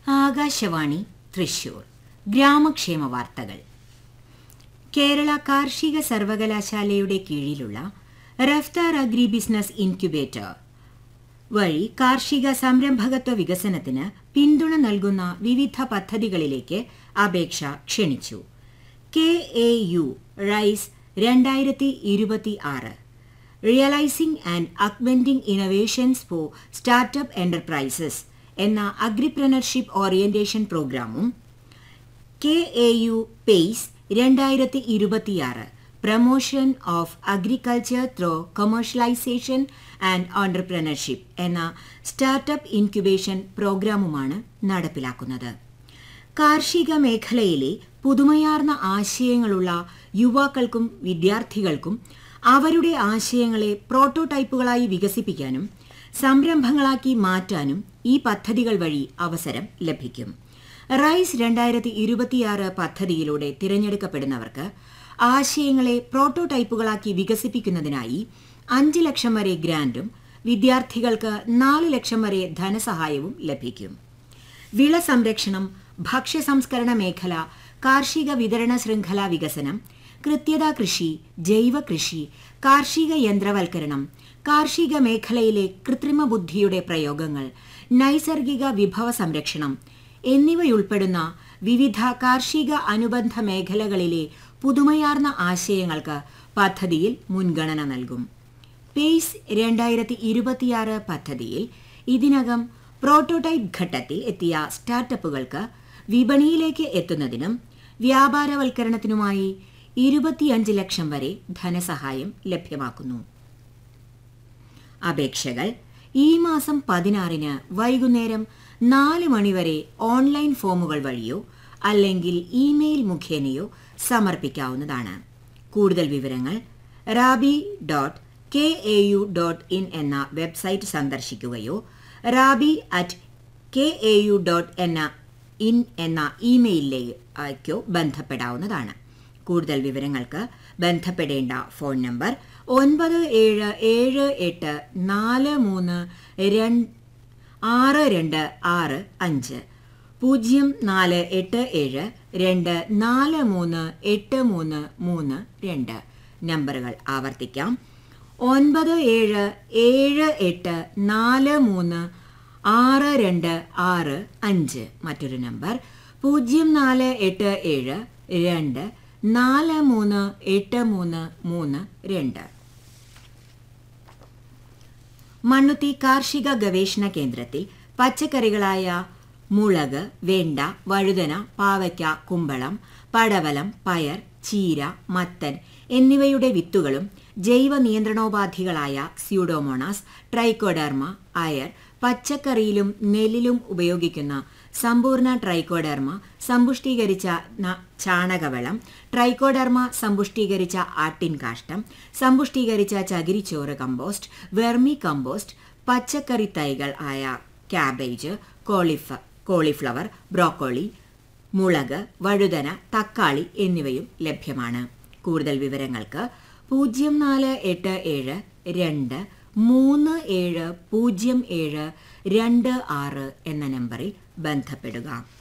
ആകാശവാണി തൃശൂർ ഗ്രാമക്ഷേമ വാർത്തകൾ കേരള കാർഷിക സർവകലാശാലയുടെ കീഴിലുള്ള റഫ്താർ അഗ്രി ബിസിനസ് ഇൻക്യുബേറ്റർ വഴി കാർഷിക സംരംഭകത്വ വികസനത്തിന് പിന്തുണ നൽകുന്ന വിവിധ പദ്ധതികളിലേക്ക് അപേക്ഷ ക്ഷണിച്ചു കെ എ യു റൈസ് രണ്ടായിരത്തി ഇരുപത്തി ആറ് realising and acquainting innovations for startup enterprises എന്ന അഗ്രിപ്രണർഷിപ്പ് ഓറിയന്റേഷൻ പ്രോഗ്രാമും കെ എ യു പേസ് രണ്ടായിരത്തി ഇരുപത്തിയാറ് promotion of agriculture through commercialisation and entrepreneurship എന്ന സ്റ്റാർട്ടപ്പ് ഇൻക്യുബേഷൻ പ്രോഗ്രാമുമാണ് നടപ്പിലാക്കുന്നത് കാർഷിക മേഖലയിലെ പുതുമയാർന്ന ആശയങ്ങളുള്ള യുവാക്കൾക്കും വിദ്യാർത്ഥികൾക്കും അവരുടെ ആശയങ്ങളെ പ്രോട്ടോടൈപ്പുകളായി വികസിപ്പിക്കാനും സംരംഭങ്ങളാക്കി മാറ്റാനും ഈ പദ്ധതികൾ വഴി അവസരം ലഭിക്കും റൈസ് രണ്ടായിരത്തി ഇരുപത്തിയാറ് പദ്ധതിയിലൂടെ തിരഞ്ഞെടുക്കപ്പെടുന്നവർക്ക് ആശയങ്ങളെ പ്രോട്ടോടൈപ്പുകളാക്കി വികസിപ്പിക്കുന്നതിനായി അഞ്ച് ലക്ഷം വരെ ഗ്രാന്റും വിദ്യാർത്ഥികൾക്ക് നാല് ലക്ഷം വരെ ധനസഹായവും ലഭിക്കും വിള സംരക്ഷണം ഭക്ഷ്യ സംസ്കരണ മേഖല കാർഷിക വിതരണ ശൃംഖല വികസനം കൃത്യത കൃഷി ജൈവ കൃഷി കാർഷിക യന്ത്രവൽക്കരണം കാർഷിക മേഖലയിലെ കൃത്രിമ ബുദ്ധിയുടെ പ്രയോഗങ്ങൾ നൈസർഗിക വിഭവ സംരക്ഷണം എന്നിവയുൾപ്പെടുന്ന വിവിധ കാർഷിക അനുബന്ധ മേഖലകളിലെ പുതുമയാർന്ന ആശയങ്ങൾക്ക് പദ്ധതിയിൽ മുൻഗണന നൽകും പേസ് രണ്ടായിരത്തി ഇരുപത്തിയാറ് പദ്ധതിയിൽ ഇതിനകം പ്രോട്ടോടൈപ്പ് ഘട്ടത്തിൽ എത്തിയ സ്റ്റാർട്ടപ്പുകൾക്ക് വിപണിയിലേക്ക് എത്തുന്നതിനും വ്യാപാരവൽക്കരണത്തിനുമായി ഇരുപത്തിയഞ്ച് ലക്ഷം വരെ ധനസഹായം ലഭ്യമാക്കുന്നു അപേക്ഷകൾ ഈ മാസം പതിനാറിന് വൈകുന്നേരം നാല് മണിവരെ ഓൺലൈൻ ഫോമുകൾ വഴിയോ അല്ലെങ്കിൽ ഇമെയിൽ മുഖേനയോ സമർപ്പിക്കാവുന്നതാണ് കൂടുതൽ വിവരങ്ങൾ Rabi dot K A U dot in എന്ന വെബ്സൈറ്റ് സന്ദർശിക്കുകയോ Rabi at K A U dot എന്ന ഇൻ എന്ന ഇമെയിലിലേക്കോ ബന്ധപ്പെടാവുന്നതാണ് കൂടുതൽ വിവരങ്ങൾക്ക് ബന്ധപ്പെടേണ്ട ഫോൺ നമ്പർ ഒൻപത് ഏഴ് ഏഴ് എട്ട് നാല് മൂന്ന് രണ്ട് ആറ് രണ്ട് ആറ് അഞ്ച് പൂജ്യം നാല് എട്ട് ഏഴ് രണ്ട് നാല് മൂന്ന് എട്ട് മൂന്ന് മൂന്ന് രണ്ട് നമ്പറുകൾ ആവർത്തിക്കാം ഒൻപത് ഏഴ് ഏഴ് എട്ട് നാല് മൂന്ന് ആറ് രണ്ട് ആറ് അഞ്ച് മറ്റൊരു നമ്പർ പൂജ്യം നാല് എട്ട് ഏഴ് രണ്ട് നാല് മൂന്ന് എട്ട് മൂന്ന് മൂന്ന് രണ്ട് മണ്ണുത്തി കാർഷിക ഗവേഷണ കേന്ദ്രത്തിൽ പച്ചക്കറികളായ മുളക് വെണ്ട വഴുതന പാവയ്ക്ക കുമ്പളം പടവലം പയർ ചീര മത്തൻ എന്നിവയുടെ വിത്തുകളും ജൈവ നിയന്ത്രണോപാധികളായ സ്യൂഡോമോണാസ് ട്രൈക്കോഡർമ അയർ പച്ചക്കറിയിലും നെല്ലിലും ഉപയോഗിക്കുന്ന സമ്പൂർണ്ണ ട്രൈക്കോഡർമ സമ്പുഷ്ടീകരിച്ച ചാണകവളം ട്രൈക്കോഡർമ സമ്പുഷ്ടീകരിച്ച ആട്ടിൻ കാഷ്ടം സമ്പുഷ്ടീകരിച്ച ചകിരിച്ചോറ് കമ്പോസ്റ്റ് വെർമി കമ്പോസ്റ്റ് പച്ചക്കറി തൈകൾ ആയ ക്യാബേജ് കോളിഫ കോളിഫ്ലവർ ബ്രോക്കോളി മുളക് വഴുതന തക്കാളി എന്നിവയും ലഭ്യമാണ് കൂടുതൽ വിവരങ്ങൾക്ക് പൂജ്യം നാല് എട്ട് ഏഴ് രണ്ട് മൂന്ന് ഏഴ് പൂജ്യം ഏഴ് രണ്ട് ആറ് എന്ന നമ്പറിൽ ബന്ധപ്പെടുക